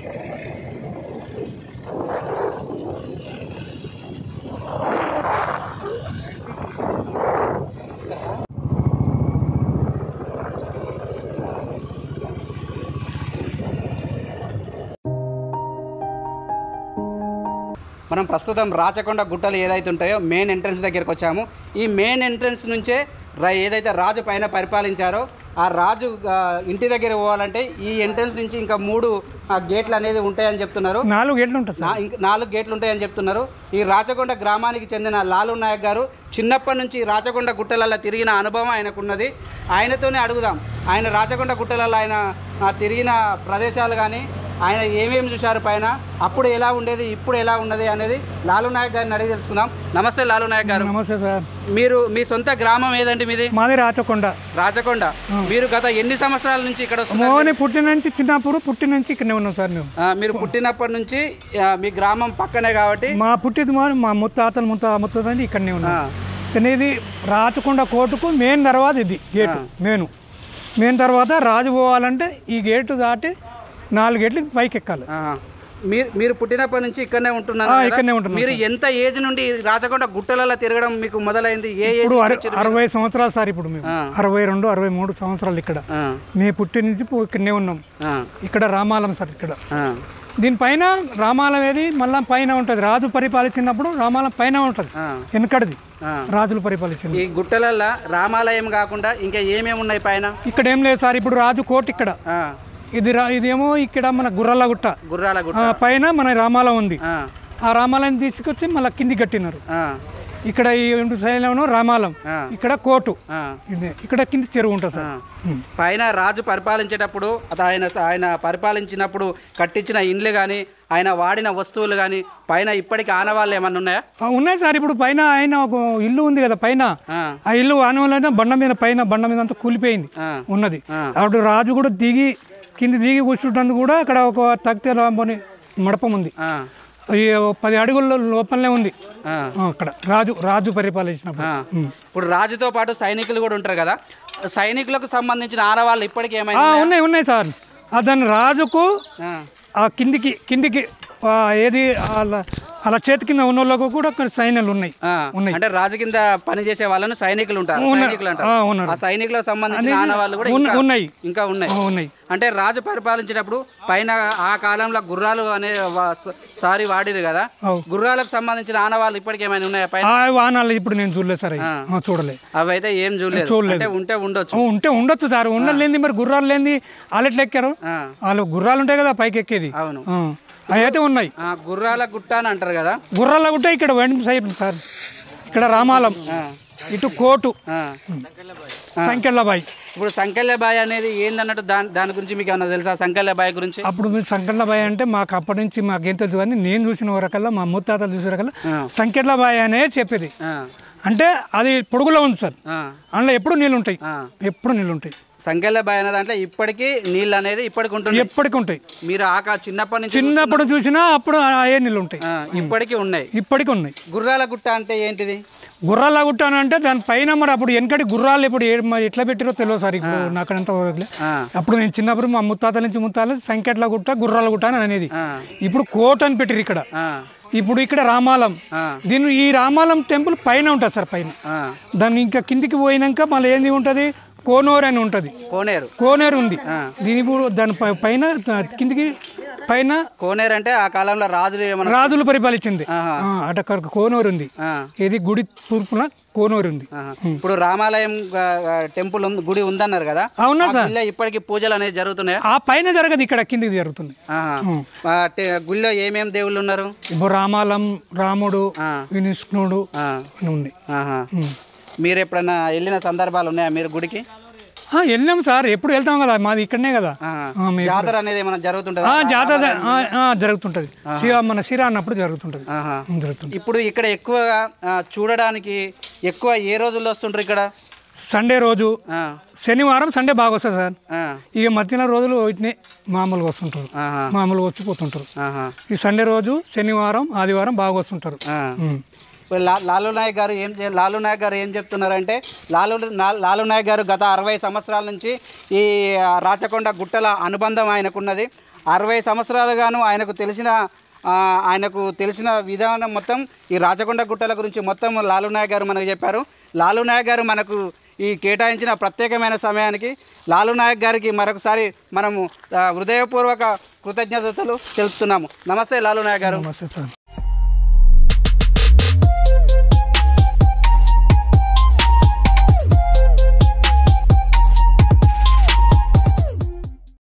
మనం ప్రస్తుతం రాచకొండ గుట్టలు ఏదైతే ఉంటాయో మెయిన్ ఎంట్రన్స్ దగ్గరికి వచ్చాము ఈ మెయిన్ ఎంట్రన్స్ నుంచే రా- ఏదైతే రాజు పైన పరిపాలించారో ఆ రాజు ఆ, ఇంటి దగ్గర పోవాలంటే ఈ ఎంట్రన్స్ నుంచి ఇంకా మూడు ఆ, గేట్లు అనేది ఉంటాయని చెప్తున్నారు నాలుగు గేట్లు ఉంటుంది సార్ నా- ఇంక నాలుగు గేట్లు ఉంటాయని చెప్తున్నారు ఈ రాచకొండ గ్రామానికి చెందిన లాలు నాయక్ గారు చిన్నప్పటి నుంచి రాచకొండ గుట్టలలో తిరిగిన అనుభవం ఆయనకున్నది ఆయనతోనే అడుగుదాం ఆయన రాచకొండ గుట్టలలో ఆయన ఆ, తిరిగిన ప్రదేశాలు కానీ ఆయన ఏమేమి చూశారు పైన అప్పుడు ఎలా ఉండేది ఇప్పుడు ఎలా ఉన్నది అనేది లాలు నాయక్ గారిని అడిగి తెలుసుకుందాం నమస్తే లాలు నాయక్ గారు నమస్తే సార్ మీరు మీ సొంత గ్రామం ఏదండి మీది మాది రాచకొండ రాచకొండ మీరు గత ఎన్ని సంవత్సరాల నుంచి ఇక్కడ వస్తున్నారు మోని పుట్టిన నుంచి చిన్నప్పుడు పుట్టిన నుంచి ఇక్కడనే ఉన్నాం సార్ మేము ఆ, మీరు పుట్టినప్పటి నుంచి ఆ, మీ గ్రామం పక్కనే కాబట్టి మా పుట్టిది మా మా ముత్తాతలు ముత్త ముత్తని ఇక్కడనే ఉన్నాం ఆ, కానీ ఇది రాచకొండ కోటకు మెయిన్ తర్వాత ఇది గేటు మెయిన్ మెయిన్ తర్వాత రాజు పోవాలంటే ఈ గేటు దాటి నాలుగు గేట్లు పైకి ఎక్కాలి ఆ. మీరు మీరు పుట్టినప్పటి నుంచి ఇక్కడనే ఉంటున్నారు ఆ, కదా? ఇక్కడనే ఉంటున్నాం మీరు ఎంత ఏజ్ నుండి రాచకొండ గుట్టలలో తిరగడం మీకు మొదలైంది ఏ ఏజ్ ఇప్పుడు నుంచి అర- వచ్చారు? అరవై సంవత్సరాలు సార్ ఇప్పుడు మేము ఆ. అరవై రెండు అరవై మూడు సంవత్సరాలు ఇక్కడ ఆ, మీ పుట్టి నుంచి పు- ఇక్కడనే ఉన్నాం ఆ, ఇక్కడ రామాలం సార్ ఇక్కడ ఆ, దీనిపైన రామాలం ఏది మళ్ళా పైన ఉంటుంది రాజు పరిపాలించినప్పుడు రామాలం పైన ఉంటుంది ఆ, వెనకడిది ఆ. రాజులు పరిపాలించింది ఈ గుట్టలల్లో రామాలయం కాకుండా ఇంకా ఏమేమి ఉన్నాయి పైన ఇక్కడ ఏం లేదు సార్ ఇప్పుడు రాజు కోట ఇక్కడ ఆ, ఇది రా ఇదేమో ఇక్కడ మన గుర్రాల గుట్ట గుర్రాల గుట్ట ఆ పైన మన రామాలం ఉంది ఆ, ఆ రామాలయం తీసుకొచ్చి మళ్ళీ కింది కట్టినారు ఆ, ఇక్కడ ఈ రెండు సైడ్లో రామాలం ఆ. ఇక్కడ కోటు ఆ. ఇది ఇక్కడ కింది చెరువు ఉంటుంది సార్ ఉం. పైన రాజు పరిపాలించేటప్పుడు అత- ఆయన ఆయన పరిపాలించినప్పుడు కట్టించిన ఇండ్లు కానీ ఆయన వాడిన వస్తువులు కానీ పైన ఇప్పటికి ఆనవాళ్ళు ఏమన్నా ఉన్నాయా ఆ, ఉన్నాయి సార్ ఇప్పుడు పైన ఆయన ఒక ఇల్లు ఉంది కదా పైన ఆ, ఆ ఇల్లు ఆనవాళ్ళైనా బండ మీద పైన బండ మీద అంతా కూలిపోయింది ఆ, ఉన్నది ఆ. అప్పుడు రాజు కూడా దిగి కింది దిగి కూర్చుంటందుకు కూడా అక్కడ ఒక తక్తే రాబోని మడపం ఉంది ఆ, ఈ పది అడుగుల లోపలనే ఉంది ఆ. ఆ, అక్కడ రాజు రాజు పరిపాలించినప్పుడు ఆ. ఉం. ఇప్పుడు రాజుతో పాటు సైనికులు కూడా ఉంటారు కదా సైనికులకు సంబంధించిన ఆనవాళ్ళు ఇప్పటికీ ఆ, ఏమైనా ఉన్నాయి ఉన్నాయి సార్ ఆ దాని రాజుకు ఆ, ఆ కిందికి కిందికి ఆ, ఏది అలా అలా చేతి కింద ఉన్న వాళ్ళకు కూడా అక్కడ సైన్యాలు ఉన్నాయి ఆ, ఉన్నాయి. అంటే రాజు కింద పనిచేసే వాళ్ళను సైనికులు ఉంటారు ఉన్న- సైనికులు ఆ, అంటారు ఉన్నారు. ఆ సైనికులకు సంబంధించిన ఆనవాళ్ళు కూడా ఉన్న- ఇంకా- ఉన్నాయి ఇంకా ఉన్నాయి ఆ, ఉన్నాయి అంటే రాజు పరిపాలించేటప్పుడు పైన ఆ కాలంలో గుర్రాలు అనే వా- స- సారీ వాడిరు కదా అవు. గుర్రాలకు సంబంధించిన ఆనవాళ్ళు ఇప్పటికి ఏమైనా ఉన్నాయా పైన ఆ వాహనాలు ఇప్పుడు నేను చూడలేదు సార్ అవి. ఆ, చూడలేదు అవి అయితే ఏం చూడలేదు చూడలేదు. అంటే ఉంటే ఉండొచ్చు ఆ, ఉంటే ఉండొచ్చు సార్ ఉండలేంది మరి గుర్రాలు లేని వాళ్ళు ఎట్లా ఎక్కారు ఆ, వాళ్ళు గుర్రాలు ఉంటాయి కదా పైకి ఎక్కేది అవును ఆ, అవి అయితే ఉన్నాయి ఆ, గుర్రాల గుట్ట అని అంటారు కదా గుర్రాలు కూడా ఇక్కడ వెండి సైడ్ సార్ ఇక్కడ రామాలం ఆ, ఇటు కోటు ఆ. సంకెళ్ళబాయి ఇప్పుడు సంకల్యబాయ్ అనేది ఏందన్నట్టు దాని దాని గురించి మీకు ఏమన్నా తెలుసా సంకల్యబాయ్ గురించి అప్పుడు మీరు సంకెళ్ళబాయి అంటే మాకు అప్పటి నుంచి మాకేం తెలుసు కానీ నేను చూసిన వరకల్లా మా ముత్తాతలు చూసిన వరకల్లా ఆ. సంకెళ్ళబాయి అనే చెప్పేది ఆ, అంటే అది పొడుగులో ఉంది సార్ ఆ, అందులో ఎప్పుడు నీళ్ళు ఉంటాయి ఆ. ఎప్పుడు నీళ్ళు ఉంటాయి సంకెళ్ళబాయ్ అనే దాంట్లో ఇప్పటికీ నీళ్ళు అనేది ఇప్పటికి ఉంటుంది ఎప్పటికి ఉంటాయి మీరు ఆక చిన్నప్పటి నుంచి చిన్నప్పుడు చూసినా అప్పుడు అయ్యే నీళ్ళు ఉంటాయి ఆ, ఇప్పటికీ ఉన్నాయి ఇప్పటికి ఉన్నాయి గుర్రాల గుట్ట అంటే ఏంటిది గుర్రాల గుట్టాను అంటే దాని పైన మరి అప్పుడు వెనకటి గుర్రాలు ఇప్పుడు ఏ- మరి ఎట్లా పెట్టారో తెలియదు సార్ ఇప్పుడు నాకంత వరకులే. ఆ, అప్పుడు నేను చిన్నప్పుడు మా ముత్తాతల నుంచి ముత్తాల సంకెట్ల గుట్ట గుర్రాల గుట్ట అని అనేది ఆ, ఇప్పుడు కోట్ అని పెట్టారు ఇక్కడ ఆ, ఇప్పుడు ఇక్కడ రామాలం ఆ, దీని ఈ రామాలం టెంపుల్ పైన ఉంటుంది సార్ పైన ఆ. దాన్ని ఇంకా కిందికి పోయినాక మళ్ళీ ఏంది ఉంటుంది కోనూరు అని ఉంటుంది కోనేరు కోనేరు ఉంది దీని ఇప్పుడు దాని పై- పైన ద- కిందికి పైన కోనేరు అంటే ఆ కాలంలో రాజులు ఏమన్నా రాజులు పరిపాలించింది ఆహా. ఆ, అటక్కడ కోనూరు ఉంది ఆ, ఇది గుడి తూర్పున కోనూరు ఉంది ఆహా. ఇప్పుడు రామాలయం ఆ, ఆ, టెంపుల్ ఉంది- గుడి ఉందన్నారు కదా అవునా సార్ గుళ్ళో ఇప్పటికీ పూజలు అనేది జరుగుతున్నాయా ఆ పైన జరగదు ఇక్కడ కిందికి జరుగుతుంది ఆహా. ఉం. ఆ, టె- గుళ్ళో ఏమేం దేవుళ్ళు ఉన్నారు ఇప్పుడు రామాలం రాముడు ఆ, విష్ణుడు ఆ, అని ఉన్నాయి ఆహా. ఉం. మీరు ఎప్పుడన్నా వెళ్ళిన సందర్భాలు ఉన్నాయా మీరు గుడికి ఆ, వెళ్ళాం సార్ ఎప్పుడు వెళ్తాం కదా మాది ఇక్కడనే కదా ఆహా. ఆ, మీ- జాతర అనేది ఏమైనా జరుగుతుంటుందా ఆ, జాతర ఆ, ఆ, జరుగుతుంటది శివ మన శిర అన్నప్పుడు జరుగుతుంటది ఆహా. ఉం, జరుగుతుంది ఇప్పుడు ఇక్కడ ఎక్కువగా ఆ, చూడడానికి ఎక్కువ ఏ రోజుల్లో వస్తుంటారు ఇక్కడ సండే రోజు ఆ, శనివారం సండే బాగా వస్తుంది సార్ ఆ, ఇక మధ్యాహ్నం రోజులు వీటిని మామూలుగా వస్తుంటారు ఆహా. మామూలుగా వచ్చిపోతుంటారు ఆహా. ఈ సండే రోజు శనివారం ఆదివారం బాగా వస్తుంటారు ఆ. ఉం. ఇప్పుడు లా- లాలు నాయక్ గారు ఏం చే- లాలు నాయక్ గారు ఏం చెప్తున్నారంటే లాలు నా- లాలు నాయక్ గారు గత అరవై సంవత్సరాల నుంచి ఈ ఆ, రాచకొండ గుట్టల అనుబంధం ఆయనకున్నది అరవై సంవత్సరాలుగాను ఆయనకు తెలిసిన ఆ, ఆయనకు తెలిసిన విధానం మొత్తం ఈ రాచకొండ గుట్టల గురించి మొత్తం లాలు నాయక్ గారు మనకు చెప్పారు లాలు నాయక్ గారు మనకు ఈ కేటాయించిన ప్రత్యేకమైన సమయానికి లాలు నాయక్ గారికి మరొకసారి మనము ఆ, హృదయపూర్వక కృతజ్ఞతలు తెలుపుతున్నాము నమస్తే లాలు నాయక్ గారు నమస్తే సార్